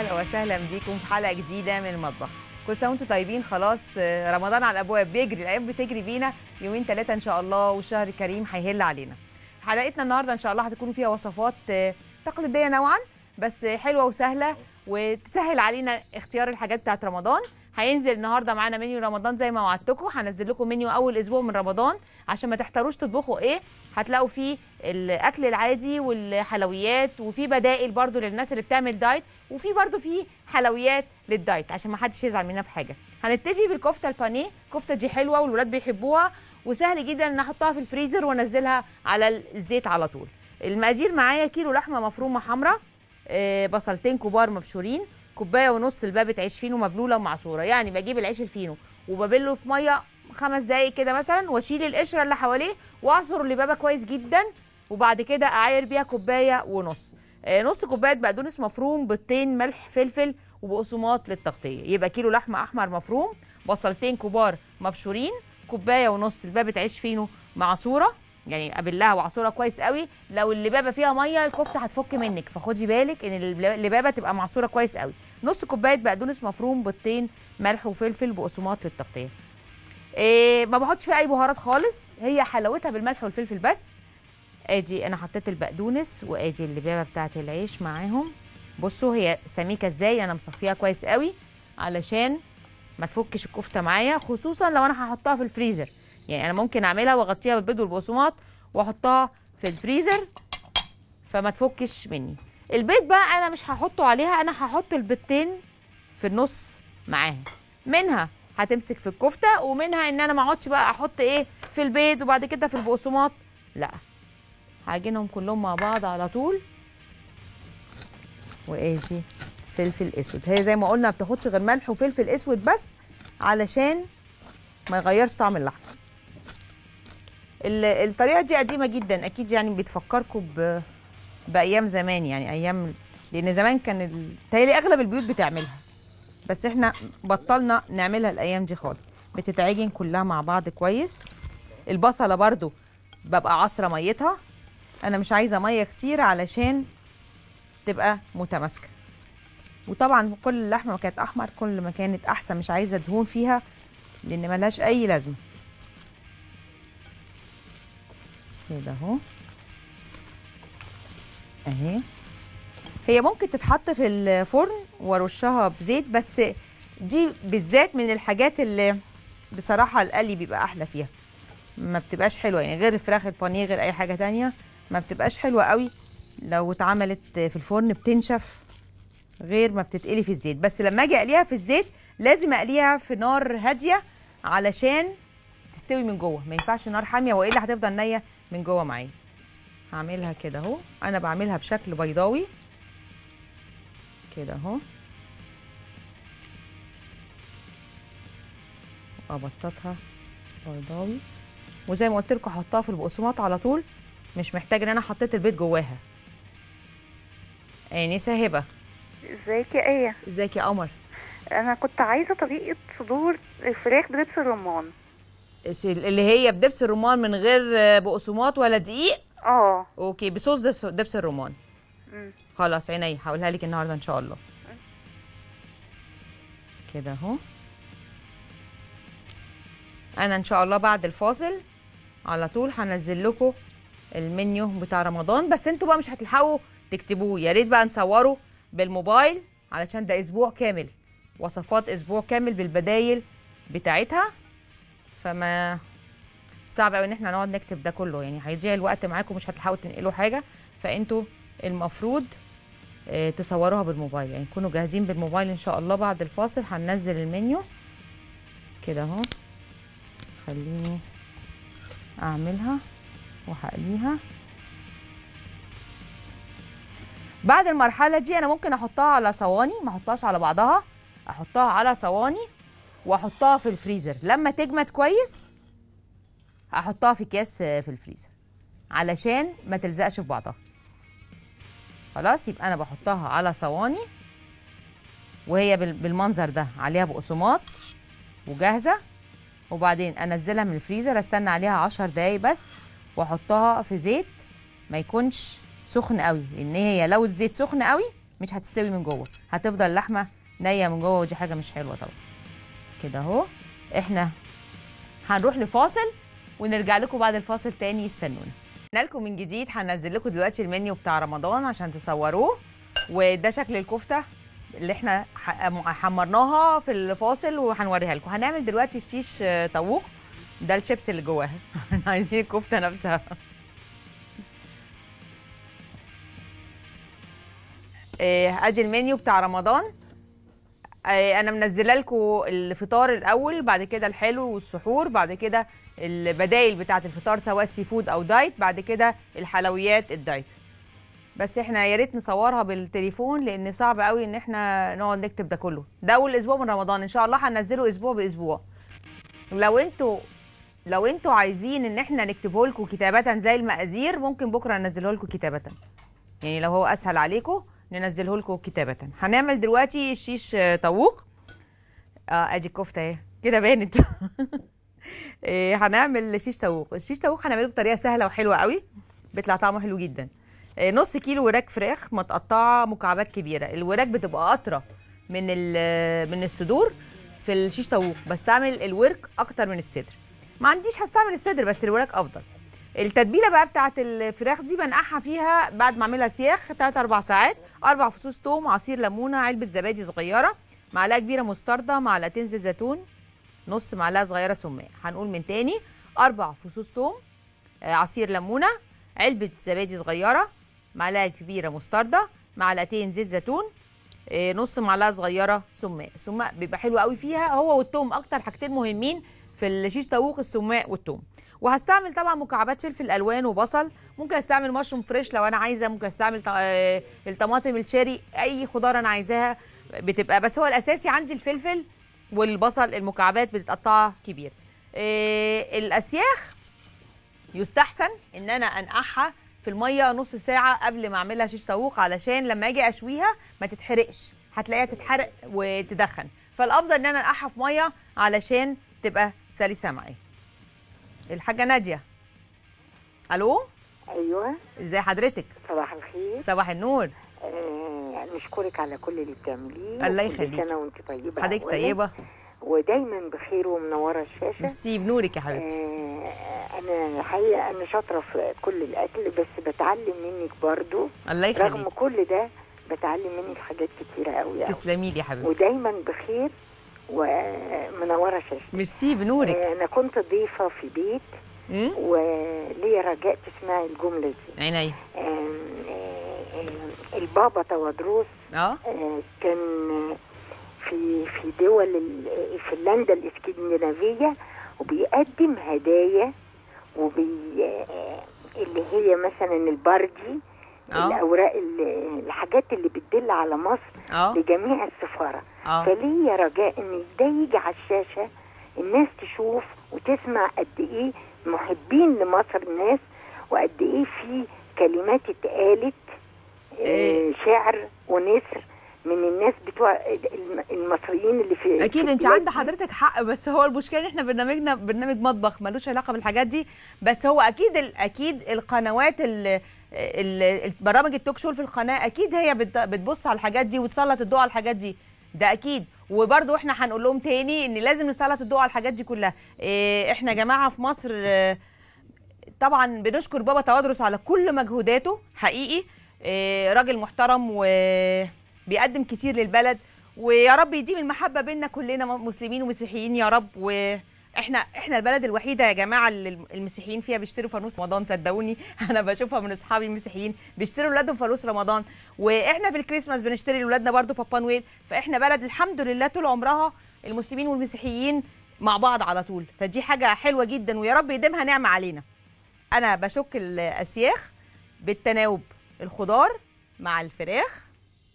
اهلا وسهلا بيكم في حلقه جديده من المطبخ كل سنه وانتم طيبين خلاص آه، رمضان على الابواب بيجري الايام بتجري بينا يومين ثلاثه ان شاء الله والشهر الكريم هيهل علينا حلقتنا النهارده ان شاء الله هتكون فيها وصفات آه، تقليديه نوعا بس حلوه وسهله وتسهل علينا اختيار الحاجات بتاعت رمضان هينزل النهارده معانا منيو رمضان زي ما وعدتكم هنزل لكم منيو اول اسبوع من رمضان عشان ما تحتاروش تطبخوا ايه هتلاقوا فيه الاكل العادي والحلويات وفي بدائل برضو للناس اللي بتعمل دايت وفي برضو في حلويات للدايت عشان ما حدش يزعل مننا في حاجه هنبتدي بالكفته البانيه الكفته دي حلوه والولاد بيحبوها وسهل جدا ان احطها في الفريزر وانزلها على الزيت على طول المقادير معايا كيلو لحمه مفرومه حمراء آه، بصلتين كبار مبشورين كوبايه ونص لبابه عيش فينو مبلوله ومعصوره يعني بجيب العيش الفينو وببله في ميه خمس دقايق كده مثلا واشيل القشره اللي حواليه واعصر اللبابه كويس جدا وبعد كده اعاير بيها كوبايه ونص آه، نص كوبايه بقدونس مفروم بيضتين ملح فلفل وبقسماط للتغطيه يبقى كيلو لحمه احمر مفروم بصلتين كبار مبشورين كوبايه ونص لبابه عيش فينو معصوره يعني ابلها وعصوره كويس قوي لو اللبابه فيها ميه الكفته هتفك منك فخدي بالك ان اللبابه تبقى معصوره كويس قوي نص كوبايه بقدونس مفروم بيضتين ملح وفلفل بقسماط للتغطيه إيه ما بحطش فيها اي بهارات خالص هي حلاوتها بالملح والفلفل بس ادي انا حطيت البقدونس وادي اللبابه بتاعه العيش معاهم بصوا هي سميكه ازاي انا مصفيها كويس قوي علشان ما تفكش الكفته معايا خصوصا لو انا هحطها في الفريزر يعني انا ممكن اعملها واغطيها بالبيض والبقسماط واحطها في الفريزر فما تفكش مني البيض بقى انا مش هحطه عليها انا هحط البيضتين في النص معاها منها هتمسك في الكفته ومنها ان انا ما اقعدش بقى احط ايه في البيض وبعد كده في البقسماط لا هعجنهم كلهم مع بعض على طول وادي فلفل اسود هي زي ما قلنا ما بتاخدش غير ملح وفلفل اسود بس علشان ما يغيرش طعم اللحمه ال- الطريقه دي قديمه جدا اكيد يعني بتفكركم ب... بايام زمان يعني ايام لان زمان كان ال- تهيألي اغلب البيوت بتعملها بس احنا بطلنا نعملها الايام دي خالص بتتعجن كلها مع بعض كويس البصله برضو ببقى عصره ميتها انا مش عايزه ميه كتير علشان تبقى متماسكه وطبعا كل اللحمه ما كانت احمر كل ما كانت احسن مش عايزه دهون فيها لان ملهاش اي لازمه كده اهو اهي هي ممكن تتحط في الفرن وارشها بزيت بس دي بالذات من الحاجات اللي بصراحه القلي بيبقى احلى فيها ما بتبقاش حلوه يعني غير الفراخ البانيه غير اي حاجه تانية ما بتبقاش حلوه قوي لو اتعملت في الفرن بتنشف غير ما بتتقلي في الزيت بس لما اجي اقليها في الزيت لازم اقليها في نار هاديه علشان تستوي من جوه ما ينفعش نار حاميه والا هتفضل نيه من جوه معايا هعملها كده اهو انا بعملها بشكل بيضاوي كده اهو ابططها بيضاوي وزي ما قلت لكم هحطها في البقسماط على طول مش محتاج ان انا حطيت البيض جواها انسه هبه ازيك يا ايه ازيك يا قمر انا كنت عايزه طريقه صدور الفراخ بدبس الرمان اللي هي بدبس الرمان من غير بقسماط ولا دقيق اه اوكي بصوص دبس- دبس الرمان مم. خلاص عيني هقولها لك النهارده ان شاء الله كده اهو انا ان شاء الله بعد الفاصل على طول هنزل لكم المنيو بتاع رمضان بس انتوا بقى مش هتلحقوا تكتبوه يا ريت بقى نصوره بالموبايل علشان ده اسبوع كامل وصفات اسبوع كامل بالبدايل بتاعتها فما صعب قوي ان احنا نقعد نكتب ده كله يعني هيضيع الوقت معاكم مش هتلحقوا تنقلوا حاجه فانتوا المفروض آه، تصوروها بالموبايل يعني تكونوا جاهزين بالموبايل ان شاء الله بعد الفاصل هننزل المنيو كده اهو خليني اعملها وهقليها بعد المرحله دي انا ممكن احطها على صواني ما احطهاش على بعضها احطها على صواني واحطها في الفريزر لما تجمد كويس احطها في اكياس آه، في الفريزر علشان ما تلزقش في بعضها خلاص يبقى انا بحطها على صواني وهي بال- بالمنظر ده عليها بقسماط وجاهزه وبعدين انزلها من الفريزر استنى عليها عشر دقايق بس واحطها في زيت ما يكونش سخن قوي لان هي لو الزيت سخن قوي مش هتستوي من جوه هتفضل اللحمه نيه من جوه ودي حاجه مش حلوه طبعا كده اهو احنا هنروح لفاصل ونرجع لكم بعد الفاصل تاني استنونا لكم من جديد هنزل لكم دلوقتي المنيو بتاع رمضان عشان تصوروه وده شكل الكفته اللي احنا ح- حمرناها في الفاصل وهنوريها لكم هنعمل دلوقتي الشيش آه، طاووق ده الشيبس اللي جواها احنا عايزين الكفته نفسها آه، ادي المنيو بتاع رمضان آه، انا منزله لكم الفطار الاول بعد كده الحلو والسحور بعد كده البدائل بتاعه الفطار سواء سي فود او دايت بعد كده الحلويات الدايت بس احنا يا ريت نصورها بالتليفون لان صعب قوي ان احنا نقعد نكتب ده كله ده اول اسبوع من رمضان ان شاء الله هننزله اسبوع باسبوع لو انتوا لو انتوا عايزين ان احنا نكتبه لكم كتابه زي المقادير ممكن بكره ننزله لكم كتابه يعني لو هو اسهل عليكم ننزله لكم كتابه هنعمل دلوقتي شيش آه، طاووق اه ادي الكفته اهي كده بانت إيه، هنعمل شيش طاووق الشيش طاووق هنعمله بطريقه سهله وحلوه قوي بيطلع طعمه حلو جدا إيه، نص كيلو وراك فراخ متقطعه مكعبات كبيره الوراك بتبقى قطره من ال- من الصدور في الشيش طاووق بستعمل الورك اكتر من الصدر ما عنديش هستعمل الصدر بس الوراك افضل التتبيله بقى بتاعت الفراخ دي بنقعها فيها بعد ما اعملها سياخ 3 4 ساعات اربع فصوص توم عصير ليمونه علبه زبادي صغيره معلقه كبيره مستردة معلقتين زيت زيتون نص معلقه صغيره سماق هنقول من تاني اربع فصوص توم آه، عصير ليمونه علبه زبادي صغيره معلقه كبيره مستردة معلقتين زيت زيتون آه، نص معلقه صغيره سماق السماق بيبقى حلو قوي فيها هو والثوم اكتر حاجتين مهمين في الشيش طاووق السماق والثوم وهستعمل طبعا مكعبات فلفل الوان وبصل ممكن استعمل مشروم فريش لو انا عايزه ممكن استعمل ط- آه، الطماطم الشيري اي خضار انا عايزاها بتبقى بس هو الاساسي عندي الفلفل والبصل المكعبات بتتقطع كبير إيه الاسياخ يستحسن ان انا انقعها في الميه نص ساعه قبل ما اعملها شيش طاووق علشان لما اجي اشويها ما تتحرقش هتلاقيها تتحرق وتدخن فالافضل ان انا انقعها في ميه علشان تبقى سلسه معايا الحاجه ناديه الو ايوه ازي حضرتك صباح الخير صباح النور آه نشكرك على كل اللي بتعمليه الله وكل يخليك. سنه وانت طيبه حضرتك أولاً. طيبه ودايما بخير ومنوره الشاشه ميرسي بنورك يا حبيبتي آه انا الحقيقه انا شاطره في كل الاكل بس بتعلم منك برضو الله رغم يخليك كل ده بتعلم منك حاجات كتيره قوي قوي تسلمي لي يا حبيبتي ودايما بخير ومنوره شاشه ميرسي بنورك آه انا كنت ضيفه في بيت امم وليا رجاء تسمعي الجمله دي عينيا آم، آه، آه، البابا تودروس اه آه، كان في في دول ال- فنلندا الاسكندنافيه وبيقدم هدايا وبي آه، اللي هي مثلا البردي اه الاوراق ال- الحاجات اللي بتدل على مصر اه لجميع السفاره اه فليا رجاء ان ده يجي على الشاشه الناس تشوف وتسمع قد ايه محبين لمصر الناس وقد ايه في كلمات اتقالت آه، إيه. شعر ونثر من الناس بتوع الم- المصريين اللي في اكيد في انت البلاد عند دي. حضرتك حق بس هو المشكله ان احنا برنامجنا برنامج مطبخ ملوش علاقه بالحاجات دي بس هو اكيد ال- اكيد القنوات ال ال- البرامج التوك شو في القناه اكيد هي بت- بتبص على الحاجات دي وتسلط الضوء على الحاجات دي ده اكيد وبرضو احنا هنقول لهم تاني ان لازم نسلط الضوء على الحاجات دي كلها إيه، احنا يا جماعه في مصر آه، طبعا بنشكر بابا توادرس على كل مجهوداته حقيقي إيه، راجل محترم وبيقدم كتير للبلد ويا رب يديم المحبه بيننا كلنا مسلمين ومسيحيين يا رب واحنا احنا البلد الوحيده يا جماعه اللي المسيحيين فيها بيشتروا فانوس رمضان صدقوني انا بشوفها من اصحابي المسيحيين بيشتروا لاولادهم فانوس رمضان واحنا في الكريسماس بنشتري لاولادنا برضو بابا نويل فاحنا بلد الحمد لله طول عمرها المسلمين والمسيحيين مع بعض على طول فدي حاجه حلوه جدا ويا رب يديمها نعمه علينا انا بشك الاسياخ بالتناوب الخضار مع الفراخ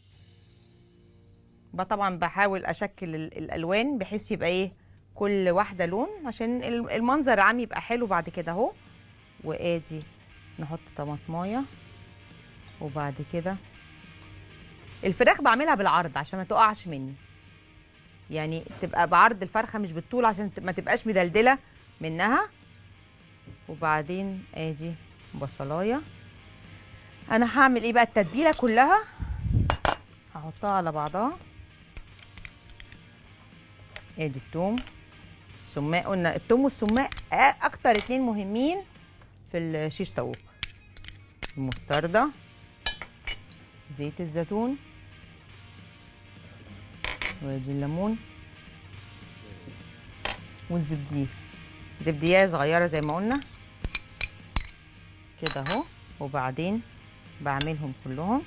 بقى طبعا بحاول اشكل ال- الالوان بحيث يبقى ايه كل واحده لون عشان ال- المنظر العام يبقى حلو بعد كده اهو وادي نحط طماطمايه وبعد كده الفراخ بعملها بالعرض عشان ما تقعش مني يعني تبقى بعرض الفرخه مش بالطول عشان ت- ما تبقاش مدلدله منها وبعدين ادي بصلايه انا هعمل ايه بقى التتبيله كلها هحطها على بعضها ادي التوم السماق قلنا التوم والسماق أ- اكتر اتنين مهمين في الشيش طاووق المستردة زيت الزيتون وادي الليمون والزبديه زبديه صغيره زي ما قلنا كده اهو وبعدين بعملهم كلهم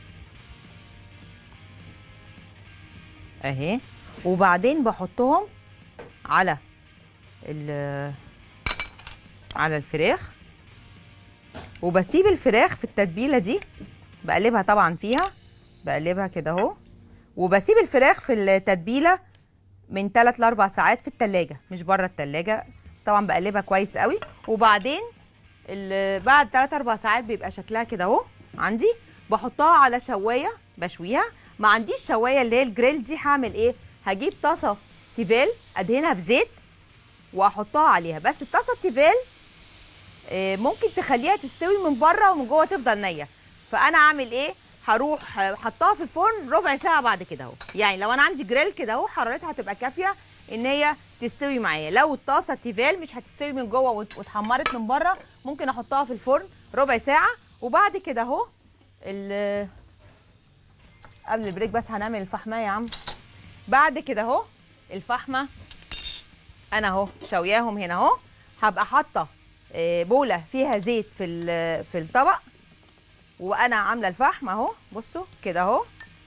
اهي وبعدين بحطهم على ال على الفراخ وبسيب الفراخ في التتبيله دي بقلبها طبعا فيها بقلبها كده اهو وبسيب الفراخ في التتبيله من 3 ل 4 ساعات في التلاجة مش بره التلاجة طبعا بقلبها كويس قوي وبعدين ال- بعد 3 4 ساعات بيبقى شكلها كده اهو عندي بحطها على شوايه بشويها ما عنديش شوايه اللي هي الجريل دي هعمل ايه هجيب طاسه تيفال ادهنها بزيت واحطها عليها بس الطاسه التيفال آه، ممكن تخليها تستوي من بره ومن جوه تفضل نيه فانا اعمل ايه هروح آه، حطها في الفرن ربع ساعه بعد كده اهو يعني لو انا عندي جريل كده اهو حرارتها هتبقى كافيه ان هي تستوي معايا لو الطاسه تيفال مش هتستوي من جوه وات- واتحمرت من بره ممكن احطها في الفرن ربع ساعه وبعد كده اهو ال- قبل البريك بس هنعمل الفحمه يا عم بعد كده اهو الفحمه انا اهو شوياهم هنا اهو هبقى حاطه آه، بوله فيها زيت في ال- في الطبق وانا عامله الفحم اهو بصوا كده اهو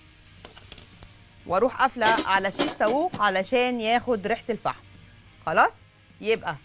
واروح قافله على شيش طاووق علشان ياخد ريحه الفحم خلاص يبقى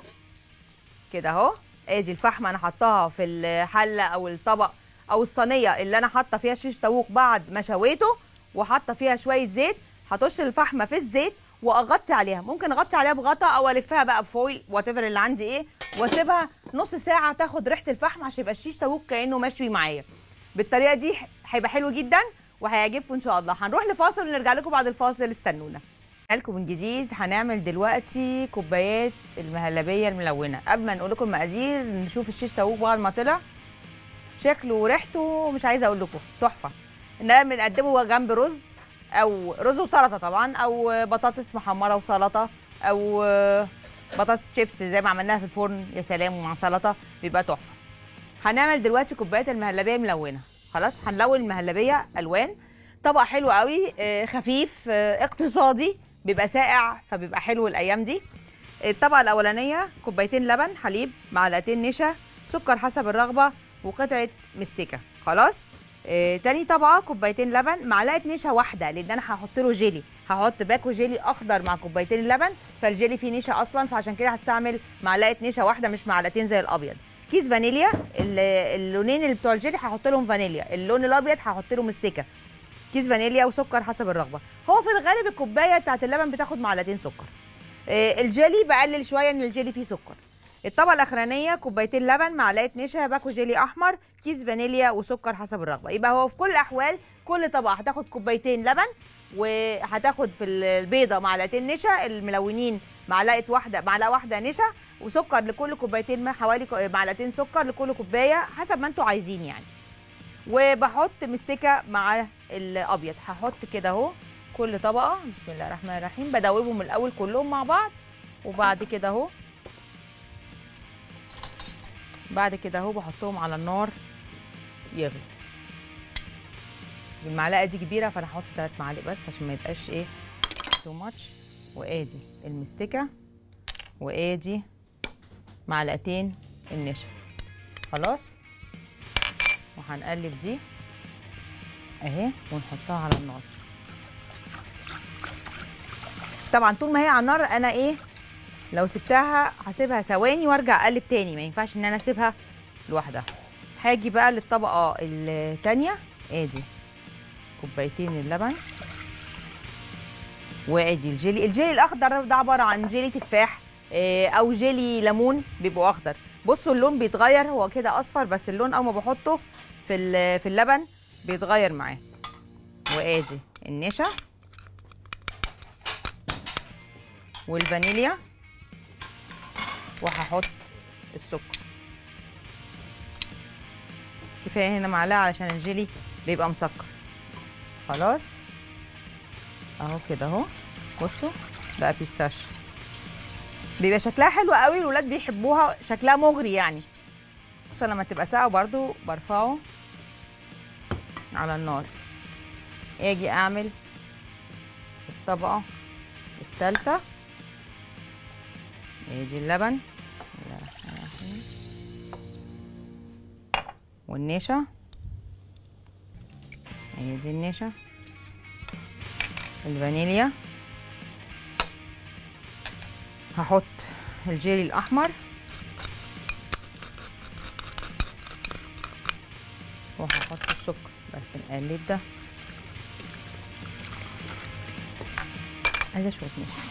كده اهو ادي الفحم انا حطاها في الحله او الطبق او الصينيه اللي انا حاطه فيها شيش طاووق بعد ما شويته وحاطه فيها شويه زيت هطش الفحمه في الزيت واغطي عليها ممكن اغطي عليها بغطا او الفها بقى بفويل وات اللي عندي ايه واسيبها نص ساعه تاخد ريحه الفحم عشان يبقى الشيش طاووق كانه مشوي معايا بالطريقه دي هيبقى حلو جدا وهيعجبكم ان شاء الله هنروح لفاصل ونرجع لكم بعد الفاصل استنونا لكم من جديد هنعمل دلوقتي كوبايات المهلبيه الملونه قبل ما نقول لكم المقادير نشوف الشيش طاووق بعد ما طلع شكله وريحته مش عايزه اقول لكم تحفه اننا بنقدمه جنب رز او رز وسلطه طبعا او بطاطس محمره وسلطه او بطاطس شيبس زي ما عملناها في الفرن يا سلام ومع سلطه بيبقى تحفه هنعمل دلوقتي كوبايه المهلبيه الملونه خلاص هنلون المهلبيه الوان طبق حلو قوي آه، خفيف آه، اقتصادي بيبقى ساقع فبيبقى حلو الايام دي الطبقه الاولانيه كوبايتين لبن حليب معلقتين نشا سكر حسب الرغبه وقطعه مستكه خلاص آه، تاني طبقه كوبايتين لبن معلقه نشا واحده لان انا هحط له جيلي هحط باكو جيلي اخضر مع كوبايتين اللبن فالجيلي فيه نشا اصلا فعشان كده هستعمل معلقه نشا واحده مش معلقتين زي الابيض كيس فانيليا ال- اللونين اللي بتوع الجيلي هحط لهم فانيليا اللون الابيض هحط له مستكه كيس فانيليا وسكر حسب الرغبه هو في الغالب الكوبايه بتاعت اللبن بتاخد معلقتين سكر آه، الجيلي بقلل شويه ان الجيلي فيه سكر الطبقه الاخرانيه كوبايتين لبن معلقه نشا باكو جيلي احمر كيس فانيليا وسكر حسب الرغبه يبقى هو في كل الاحوال كل طبقه هتاخد كوبايتين لبن وهتاخد في البيضه معلقتين نشا الملونين معلقه واحده معلقه واحده نشا وسكر لكل كوبايتين ما حوالي كو- معلقتين سكر لكل كوبايه حسب ما انتوا عايزين يعني وبحط مستكه مع الابيض هحط كده اهو كل طبقه بسم الله الرحمن الرحيم بدوبهم الاول كلهم مع بعض وبعد كده اهو بعد كده اهو بحطهم على النار يغلوا المعلقه دي كبيره فانا هحط ثلاث معالق بس عشان ما يبقاش ايه تو ماتش وادي المستكه وادي معلقتين النشا خلاص وهنقلب دي اهي ونحطها على النار طبعا طول ما هي على النار انا ايه لو سبتها هسيبها ثواني وارجع اقلب تاني ما ينفعش ان انا اسيبها لوحدها هاجي بقى للطبقه التانية ادي كوبايتين اللبن وادي الجيلي الجيلي الاخضر ده عباره عن جيلي تفاح آه، او جيلي ليمون بيبقوا اخضر بصوا اللون بيتغير هو كده اصفر بس اللون اول ما بحطه في ال- في اللبن بيتغير معاه وادي النشا والفانيليا وهحط السكر كفايه هنا معلقه علشان الجيلي بيبقى مسكر خلاص اهو كده اهو بصوا بقى بيستاشيو بيبقى شكلها حلو قوي الولاد بيحبوها شكلها مغري يعني خصوصا لما تبقى ساقعه برضو برفعه على النار اجي اعمل الطبقه الثالثه يجي اللبن والنشا يجي النشا الفانيليا هحط الجيلي الاحمر وهحط السكر بس نقلب ده عايزه شويه نشا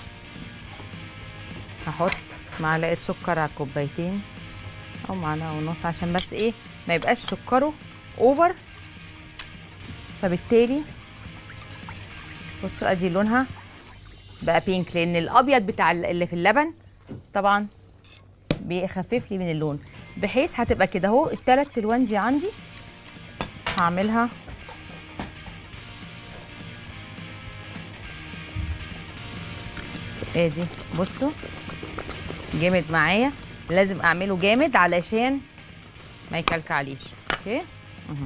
هحط معلقه سكر على كوبايتين او معلقه ونص عشان بس ايه ما يبقاش سكره اوفر فبالتالي بصوا ادي لونها بقى بينك لان الابيض بتاع اللي في اللبن طبعا بيخفف لي من اللون بحيث هتبقى كده اهو التلات الوان دي عندي هعملها ادي بصوا جامد معايا لازم اعمله جامد علشان ما يكلكعليش اوكي اهو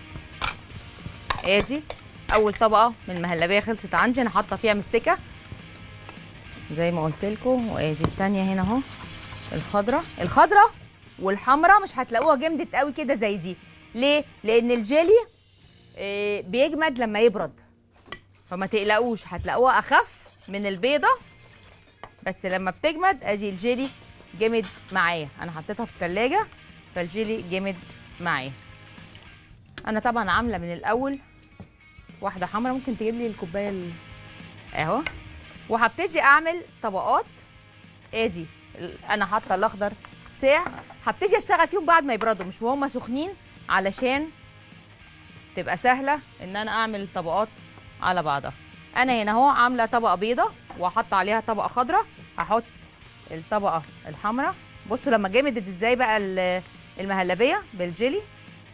ادي اول طبقه من المهلبيه خلصت عندي انا حاطه فيها مستكه زي ما قلت لكم وادي التانية هنا اهو الخضره الخضره والحمراء مش هتلاقوها جمدت قوي كده زي دي ليه لان الجيلي آه، بيجمد لما يبرد فما تقلقوش هتلاقوها اخف من البيضه بس لما بتجمد ادي الجيلي جمد معايا انا حطيتها في التلاجة فالجيلي جمد معايا انا طبعا عامله من الاول واحده حمرا ممكن تجيب لي الكوبايه ال- اهو وهبتدي اعمل طبقات ادي ال- انا حاطه الاخضر ساع هبتدي اشتغل فيهم بعد ما يبردوا مش وهم سخنين علشان تبقى سهله ان انا اعمل الطبقات على بعضها انا هنا اهو عامله طبقه بيضه وهحط عليها طبقه خضراء هحط الطبقه الحمراء بصوا لما جمدت ازاي بقى ال- المهلبيه بالجيلي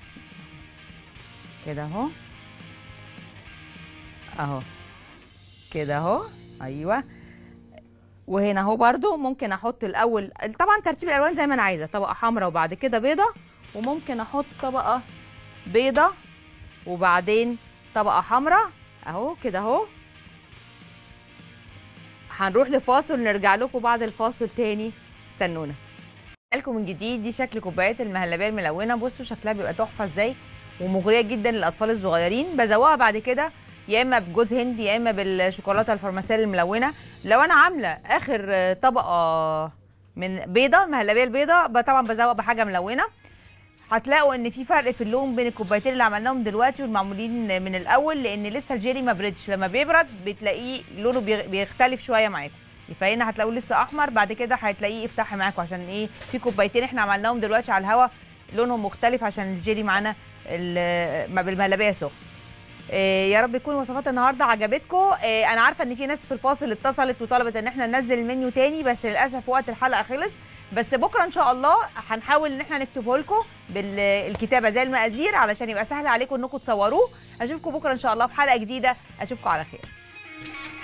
كده اهو اهو كده اهو ايوه وهنا اهو برضو ممكن احط الاول طبعا ترتيب الالوان زي ما انا عايزه طبقه حمراء وبعد كده بيضه وممكن احط طبقه بيضه وبعدين طبقه حمراء اهو كده اهو هنروح لفاصل نرجع لكم بعد الفاصل تاني استنونا لكم من جديد دي شكل كوبايات المهلبيه الملونه بصوا شكلها بيبقى تحفه ازاي ومغريه جدا للاطفال الصغيرين بزوقها بعد كده يا اما بجوز هندي يا اما بالشوكولاته الفرماسيل الملونه لو انا عامله اخر آه، طبقه من بيضه المهلبيه البيضه ب- طبعا بزوق بحاجه ملونه هتلاقوا ان في فرق في اللون بين الكوبايتين اللي عملناهم دلوقتي والمعمولين من الاول لان لسه الجيلي ما بردش لما بيبرد بتلاقيه لونه بيغ- بيختلف شويه معاكم فهنا هتلاقوه لسه احمر بعد كده هتلاقيه يفتح معاكم عشان ايه في كوبايتين احنا عملناهم دلوقتي على الهوا لونهم مختلف عشان الجيلي معانا ال- ما بالمهلبيه سخن إيه يا رب يكون وصفات النهارده عجبتكم إيه انا عارفه ان في ناس في الفاصل اتصلت وطلبت ان احنا ننزل المنيو تاني بس للاسف وقت الحلقه خلص بس بكره ان شاء الله هنحاول ان احنا نكتبه لكم بالكتابه زي المقادير علشان يبقى سهل عليكم انكم تصوروه اشوفكم بكره ان شاء الله في حلقه جديده اشوفكم على خير